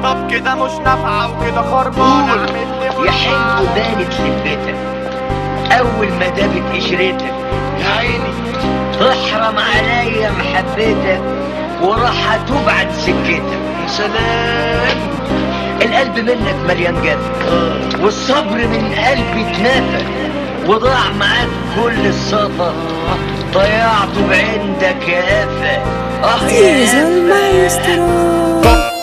طب كده مش نافعة وكده خربانة قول اعمل لي يا حلو بانت لمتك اول ما دابت قشرتك يا عيني تحرم عليا محبتك وراح اتوب عن سكتك يا سلام القلب منك مليان جد والصبر من قلبي اتنفى وضاع معاك كل الصفا ضيعته بعندك يا قفا اه يا Diesel Maestro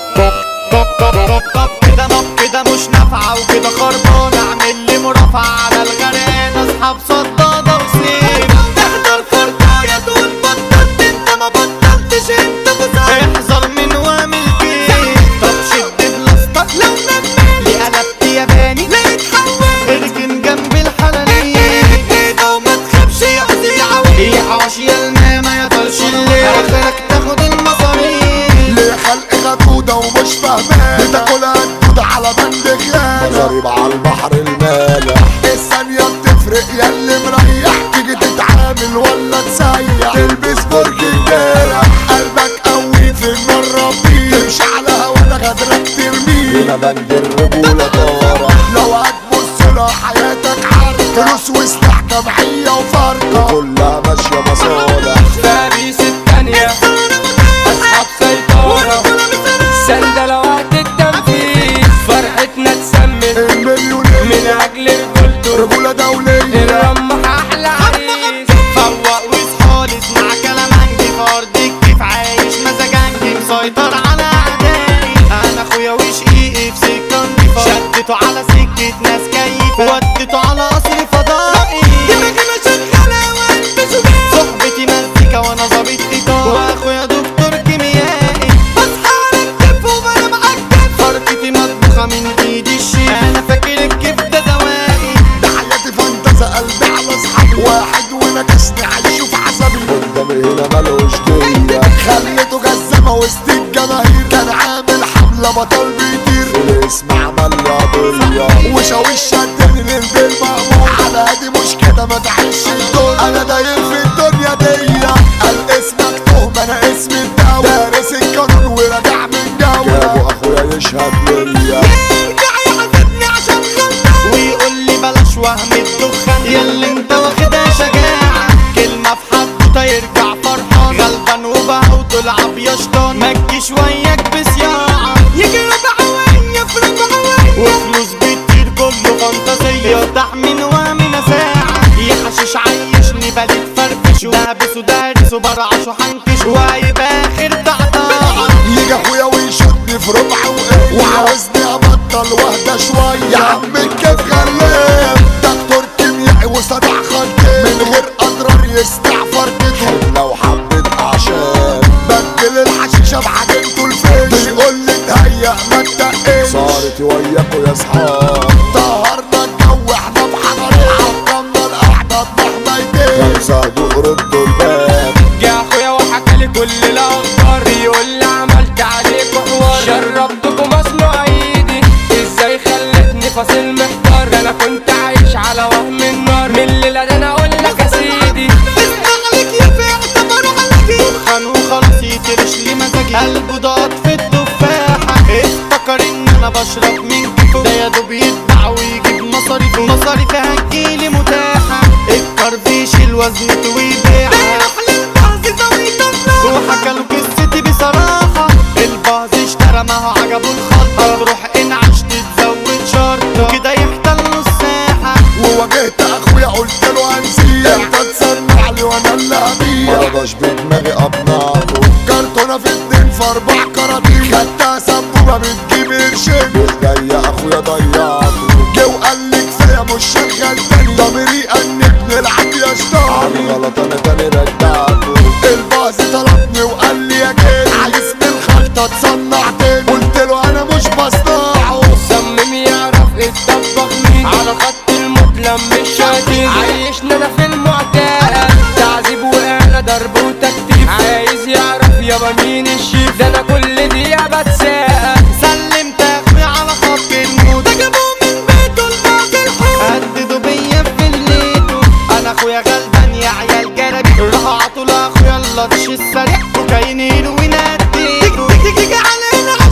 طب كده طب كده مش نافعة وكده خربانة اعمل لي مرافعة على الغرقان اصحاب صدادة وسيف تحضر فرقاية تقول بطلت انت ما بطلتش انت بصار احذر من وامل كيف طب شد بلاستك لو نمل لي قلبت ياباني لقيت حول اركن جنب الحلالين ايه ده وما تخافش يا عوي يا حواشي يا الماما يا طرش الليل اخرك تاخد المصاريف ليه خلق غدودة ومش فاهمان بتاكلها الدودة على بند غيانة غريب على البحر المالح الثانية بتفرق يا اللي مريح تيجي تتعامل ولا تسيح تلبس برج امبارح قلبك قوي في النار ربي تمشي على هوانا غدرك ترميه هنا بند الرجولة طارة لو هتبص لها حياتك عركة فلوس وسلاح جمعية وفرقة كلها ماشية مصالح باريس التانية أصحاب سيطرة سندلة وقت التنفيذ فرحتنا تسمت المليونير من أجل رجولته رجولة دولية الرمح أحلى عريس فوق واصحى اسمع كلام عنجي فردك كيف عايش مزاجنجي مسيطر على اعدائي انا اخويا وشقيقي في سكه نضيفه شدته على سكه ناس كيفه وديته على قصر فضائي دماغي انا شغاله والبسه صحبتي مزيكا وانا ظابط ايطالي واخويا دكتور كيميائي بصحى على الكيف وبنام على الكيف حركتي مطبوخه من ايدي الشيف انا فاكر الكيف ده دوائي ده حياتي فانتزة قلبي على اصحابي واحد ونكشني عايشه في عذابي قدامي هنا ملوش دية خليته جزمة وسط الجماهير كان عامل حملة بطل بيطير الاسم عمل لي قضية وشاويش شدني للبيت مأمور على هادي مش كده ما تعيش الدنيا انا داير في الدنيا دي قال اسمك تهمة انا اسمي الدولة دارس القانون وراجع من جولة جابوا اخويا يشهد ليا يرجع يحاسبني عشان غلطان ويقول لي بلاش وهم الدخان ياللي انت واخدها شجاعة كلمة في حدوتة يرجع فرحان غلبان وبهوت العب يا شطان ما تجيش وياك بصياعة يجي ربعوين يفرق بعوين وفلوس بتطير كله فانتازية يفتح من وامن ساعة يحشش عيشني بديت فرفش دهبس ودارس وبرعش وحنكش وهيبقى اخر تعطاع يجي اخويا ويشوطني في ربع وايه وعاوزني ابطل واهدى شويه يا عم كيف غلاب دكتور كيميائي وصدع خلقي من غير اضرار يستعفر كده لو حبيت اعشاب بدل الحشيشه بحاجته الفيش بيقول لي تهيأ ما تدقش صارت وياكوا يا اصحاب طهرنا الجو احنا بحضرين حطمنا القعده مهما يدين صادق ردوا الباب جه أخويا وحكى لي كل الأخبار بيقول لي عملت عليك حوار شربتكم مصنوع إيدي إزاي خلتني فاصل محتار ده أنا كنت عايش على وهم النار من الليلة ده أنا أقول لك يا سيدي عليك يا في اعتبر عليك دخان وخلاص يترش لي مزاجي قلبه ضغط في التفاحة افتكر ان انا بشرب من كيفه ده يا دوب يتباع ويجيب مصاريفه مصاريفي هتجيلي متاحة الكرب يشيل وزنته ويبيعها وحكى له قصتي بصراحة الباظ اشترى ما هو عجبه الخلطة تروح انعش تتزود شرطة وكده يحتل نص ساحة وواجهت اخويا قلت له هنسيه انت تسمع لي وانا اللي هبيع مرضاش بدماغي اقنعته كرتونه في اتنين في اربع كراتين خدتها سبوبه بتجيب قرشين والجاي يا اخويا ضيعته جه وقال لي كفايه مش شغال تاني ضميري انك نلعب يا شطان عن غلط انا تاني رجعته الباص طلبني وقال لي يا جيل عايز من الخلطه تصنع تاني قلت له انا مش بصنعه صمم يعرف الطبخ مين على خط الموت لم الشاتين عايشنا انا في المعتاد تعذيب وانا ضرب وتكتيف عايز يعرف يابا مين الشيف ده انا كل دقيقة بتساءل سلمت اخويا على خط الموت ده جابوه من بيته الباقي الحوت هددوا بيا في الليتو انا اخويا غلبان يا عيال جربي راحوا عطوا لاخويا اللطش السريع كوكايين هيروين اديته تيجي تيجي علينا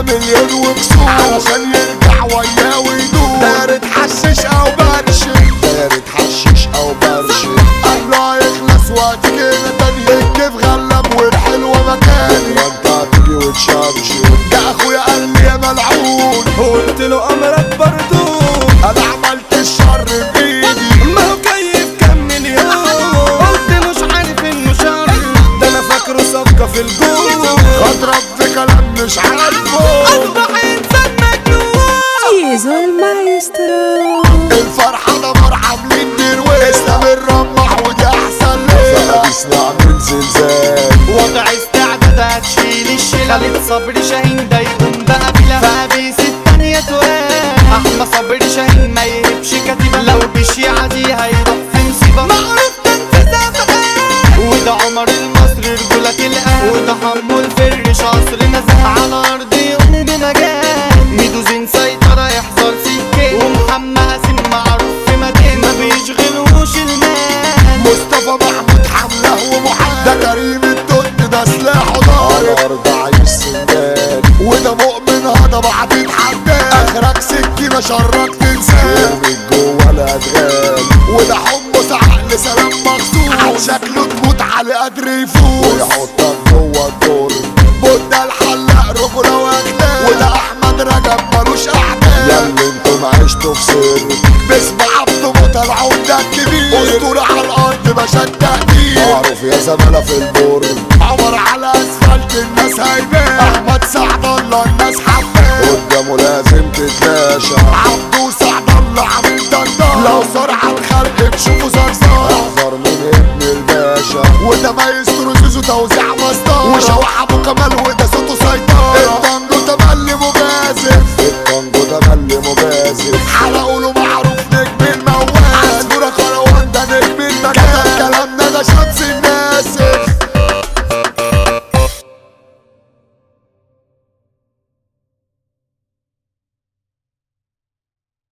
فيها مليون وكسور علشان يرجع وياه ويدور دايرة حشيش او برشي دايرة حشيش او برشي قبله هيخلص وقت كده تاني الكيف غلب والحلوة مكاني انت هتيجي وتشمشي ده اخويا قال لي يا ملعون قلت له امرك بردود انا عملت الشر بايدي ما هو كيف كم مليون قلت مش عارف انه شر ده انا فاكره صفقة في الجول اضرب في كلام مش عارفه اصبح انسان مجنون Chiso il maestro الفرحة دمار عاملين درويش اسلام الرمح ودي احسن ليلة اسمع من زلزال وضع استعداد هتشيل الشيلة خالد صبري شاهين ده يقوم بقى بلا فابيس التانية تقال احمد صبري شاهين ما يهبش كتيبة لو بالشيعة دي هيروح في مصيبة معروف تنفيذها فقال وده عمر المصري رجولة الأهل وده حمو الفرش عصر نزل على أرض يقوم بمجال ميدو زين سيطرة يحذر سكين ومحمد قاسم معروف في مكان ما بيشغلوش المال مصطفى محمود حمله ومحمد ده كريم التوت ده سلاحه نار على الارض عايش سندان وده مؤمن هضبة هتتحدى اخرك سكينة شرك تنساه يرمي جوه الادغال وده حمص عقل سلام مخصوص على شكله تموت على قدر يفوز ويحطك جوه الدور بودة الحلاق رجولة واخلاق وده احمد رجب ملوش اعداء يا اللي انتم عشتوا في سر باسم عبده متابعون ده الكبير اسطورة على الارض مشاد تقدير معروف يا زمالة في البر عمر على اسفلت الناس هيبان احمد سعد الله الناس حبان قدامه لازم تتلاشى عبد